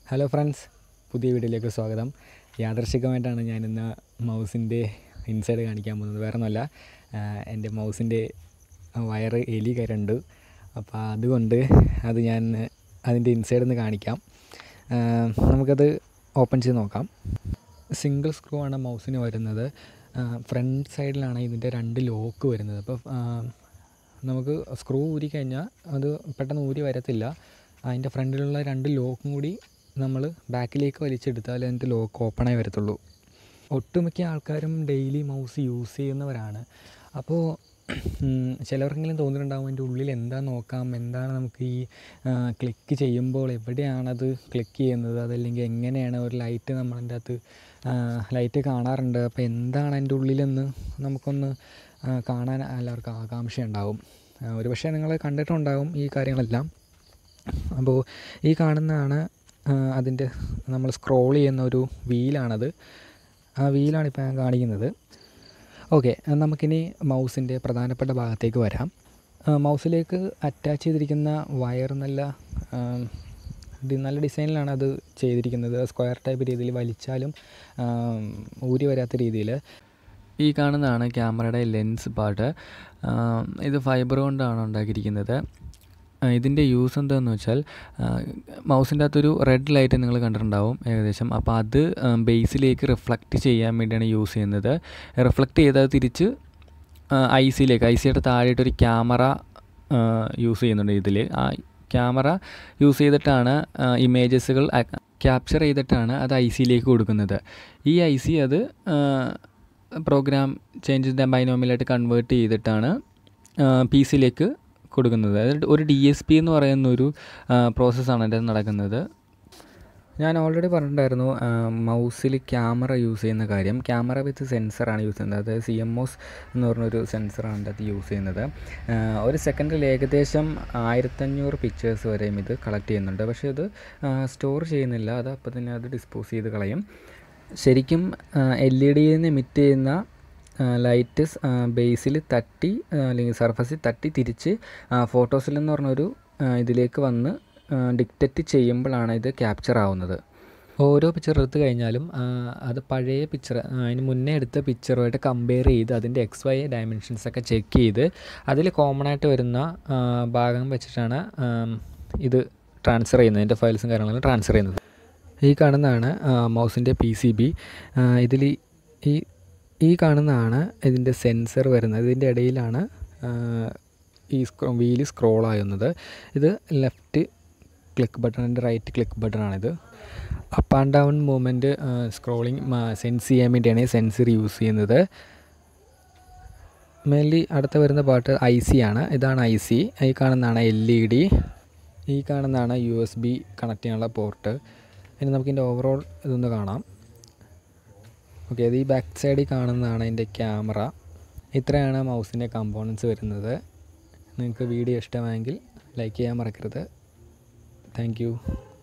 hello friends പുതിയ വീഡിയോയിലേക്ക് സ്വാഗതം യാദർശികമായിട്ടാണ് ഞാനിന്ന് മൗസിൻ്റെ ഇൻസൈഡ് കാണിക്കാൻ പോകുന്നത് വേറെ ഒന്നുമല്ല എൻ്റെ മൗസിൻ്റെ വയറ് എലി കയറുണ്ട് അപ്പോൾ അതുകൊണ്ട് അത് ഞാൻ അതിൻ്റെ ഇൻസൈഡ് ഒന്ന് കാണിക്കാം ആ, നമുക്കത് ഓപ്പൺ ചെയ്ത് നോക്കാം സിംഗിൾ സ്ക്രൂ ആണ് മൗസിന് വരുന്നത് ഫ്രണ്ട് സൈഡിലാണ് ഇതിൻ്റെ രണ്ട് ലോക്ക് വരുന്നത് അപ്പോൾ ആ, നമുക്ക് സ്ക്രൂ ഊരി കഴിഞ്ഞാൽ അത് പെട്ടെന്ന് ഊരി വരത്തില്ല അതിൻ്റെ ഫ്രണ്ടിലുള്ള രണ്ട് ലോക്കും കൂടി നമ്മൾ ബാക്കിലേക്ക് വലിച്ചെടുത്താൽ അതിൻ്റെ ലോക്ക് ഓപ്പണായി വരത്തുള്ളൂ ഒട്ടുമിക്ക ആൾക്കാരും ഡെയിലി മൗസ് യൂസ് ചെയ്യുന്നവരാണ് അപ്പോൾ ഉം, ചിലവർക്കെങ്കിലും തോന്നിയിട്ടുണ്ടാകും അതിൻ്റെ ഉള്ളിൽ എന്താ നോക്കാം എന്താണ് നമുക്ക് ഈ ക്ലിക്ക് ചെയ്യുമ്പോൾ എവിടെയാണത് ക്ലിക്ക് ചെയ്യുന്നത് അതല്ലെങ്കിൽ എങ്ങനെയാണ് ഒരു ലൈറ്റ് നമ്മളതിൻ്റെ അകത്ത് ലൈറ്റ് കാണാറുണ്ട് അപ്പോൾ എന്താണ് അതിൻ്റെ ഉള്ളിലെന്ന് നമുക്കൊന്ന് ആ, കാണാൻ എല്ലാവർക്കും ആകാംക്ഷ ഉണ്ടാവും ഒരുപക്ഷെ നിങ്ങൾ കണ്ടിട്ടുണ്ടാകും ഈ കാര്യങ്ങളെല്ലാം അപ്പോൾ ഈ കാണുന്നതാണ് ആ, അതിൻ്റെ നമ്മൾ സ്ക്രോൾ ചെയ്യുന്ന ഒരു വീലാണത് ആ വീലാണ് ഇപ്പോൾ ഞാൻ കാണിക്കുന്നത് ഓക്കെ നമുക്കിനി മൗസിൻ്റെ പ്രധാനപ്പെട്ട ഭാഗത്തേക്ക് വരാം ആ, മൗസിലേക്ക് അറ്റാച്ച് ചെയ്തിരിക്കുന്ന വയർ നല്ല ആ, ഡി- നല്ല ഡിസൈനിലാണ് അത് ചെയ്തിരിക്കുന്നത് സ്ക്വയർ ടൈപ്പ് രീതിയിൽ വലിച്ചാലും ആ, ഊരി വരാത്ത രീതിയിൽ ഈ കാണുന്നതാണ് ക്യാമറയുടെ ലെൻസ് പാർട്ട് ഇത് ഫൈബർ കൊണ്ടാണ് ഉണ്ടാക്കിയിരിക്കുന്നത് ആ, ഇതിൻ്റെ യൂസ് എന്താണെന്ന് വെച്ചാൽ മൗസിൻ്റെ അകത്തൊരു റെഡ് ലൈറ്റ് നിങ്ങൾ കണ്ടിട്ടുണ്ടാവും ഏകദേശം അപ്പോൾ അത് ബേസിലേക്ക് റിഫ്ലക്റ്റ് ചെയ്യാൻ വേണ്ടിയാണ് യൂസ് ചെയ്യുന്നത് റിഫ്ലക്റ്റ് ചെയ്താൽ തിരിച്ച് ഐ സിയിലേക്ക് ഐ സിയുടെ താഴെയായിട്ടൊരു ക്യാമറ യൂസ് ചെയ്യുന്നുണ്ട് ഇതിൽ ആ ക്യാമറ യൂസ് ചെയ്തിട്ടാണ് ഇമേജസുകൾ ക്യാപ്ചർ ചെയ്തിട്ടാണ് അത് ഐ സിയിലേക്ക് കൊടുക്കുന്നത് ഈ ഐ സി അത് പ്രോഗ്രാം ചേഞ്ച് ദ ബൈനോമിലായിട്ട് കൺവേർട്ട് ചെയ്തിട്ടാണ് പി സിയിലേക്ക് കൊടുക്കുന്നത് അതായത് ഒരു ഡി എസ് പി എന്ന് പറയുന്ന ഒരു പ്രോസസ്സാണ് അതിൻ്റെ നടക്കുന്നത് ഞാൻ ഓൾറെഡി പറഞ്ഞിട്ടുണ്ടായിരുന്നു മൗസിൽ ക്യാമറ യൂസ് ചെയ്യുന്ന കാര്യം ക്യാമറ വിത്ത് സെൻസറാണ് യൂസ് ചെയ്യുന്നത് അതായത് സി എം ഒസ് എന്ന് പറഞ്ഞൊരു സെൻസറാണ് അതിൻ്റെ അത് യൂസ് ചെയ്യുന്നത് ആ, ഒരു സെക്കൻഡിൽ ഏകദേശം ആയിരത്തഞ്ഞൂറ് പിക്ചേഴ്സ് വരെയും ഇത് കളക്ട് ചെയ്യുന്നുണ്ട് പക്ഷേ ഇത് സ്റ്റോർ ചെയ്യുന്നില്ല അത് അപ്പോൾ തന്നെ അത് ഡിസ്പോസ് ചെയ്ത് കളയും ശരിക്കും എൽ ഇ ഡിയിൽ നിന്ന് എമിറ്റ് ചെയ്യുന്ന ലൈറ്റ് ബേസിൽ തട്ടി ആ, അല്ലെങ്കിൽ സർഫസിൽ തട്ടി തിരിച്ച് ഫോട്ടോസിൽ എന്ന് പറഞ്ഞൊരു ആ, ഇതിലേക്ക് വന്ന് ഡിക്റ്ററ്റ് ചെയ്യുമ്പോഴാണ് ഇത് ക്യാപ്ചർ ആവുന്നത് ഓരോ പിക്ചർ എടുത്തു കഴിഞ്ഞാലും ആ, അത് പഴയ പിക്ചർ അതിന് മുന്നേ എടുത്ത പിക്ചറുമായിട്ട് കമ്പയർ ചെയ്ത് അതിൻ്റെ എക്സ് വൈ ഡയമെൻഷൻസ് ഒക്കെ ചെക്ക് ചെയ്ത് അതിൽ കോമൺ ആയിട്ട് വരുന്ന ആ, ഭാഗം വെച്ചിട്ടാണ് ആം, ഇത് ട്രാൻസ്ഫർ ചെയ്യുന്നത് ഇതിൻ്റെ ഫയൽസും കാര്യങ്ങളും ട്രാൻസ്ഫർ ചെയ്യുന്നത് ഈ കാണുന്നതാണ് മൗസിൻ്റെ പി സി ബി ഇതിൽ ഈ ഈ കാണുന്നതാണ് ഇതിൻ്റെ സെൻസർ വരുന്നത് ഇതിൻ്റെ ഇടയിലാണ് ആ, ഈ സ്ക്രോ വീല് സ്ക്രോൾ ആകുന്നത് ഇത് ലെഫ്റ്റ് ക്ലിക്ക് ബട്ടണിൻ്റെ റൈറ്റ് ക്ലിക്ക് ബട്ടണാണിത് up and down movement scrolling sense ചെയ്യാൻ വേണ്ടിയാണ് ഈ സെൻസർ യൂസ് ചെയ്യുന്നത് മെയിൻലി അടുത്ത വരുന്ന പാട്ട് ഐ സി ആണ് ഇതാണ് ഐ സി ഈ കാണുന്നതാണ് എൽ ഇ ഡി ഈ കാണുന്നതാണ് യു എസ് ബി കണക്ട് ചെയ്യാനുള്ള പോർട്ട് ഇനി നമുക്കിതിൻ്റെ ഓവറോൾ ഇതൊന്ന് കാണാം ഓക്കെ അത് ഈ ബാക്ക് സൈഡിൽ കാണുന്നതാണ് അതിൻ്റെ ക്യാമറ ഇത്രയാണ് മൗസിൻ്റെ കമ്പോണൻസ് വരുന്നത് നിങ്ങൾക്ക് വീഡിയോ ഇഷ്ടമായെങ്കിൽ ലൈക്ക് ചെയ്യാൻ മറക്കരുത് താങ്ക് യു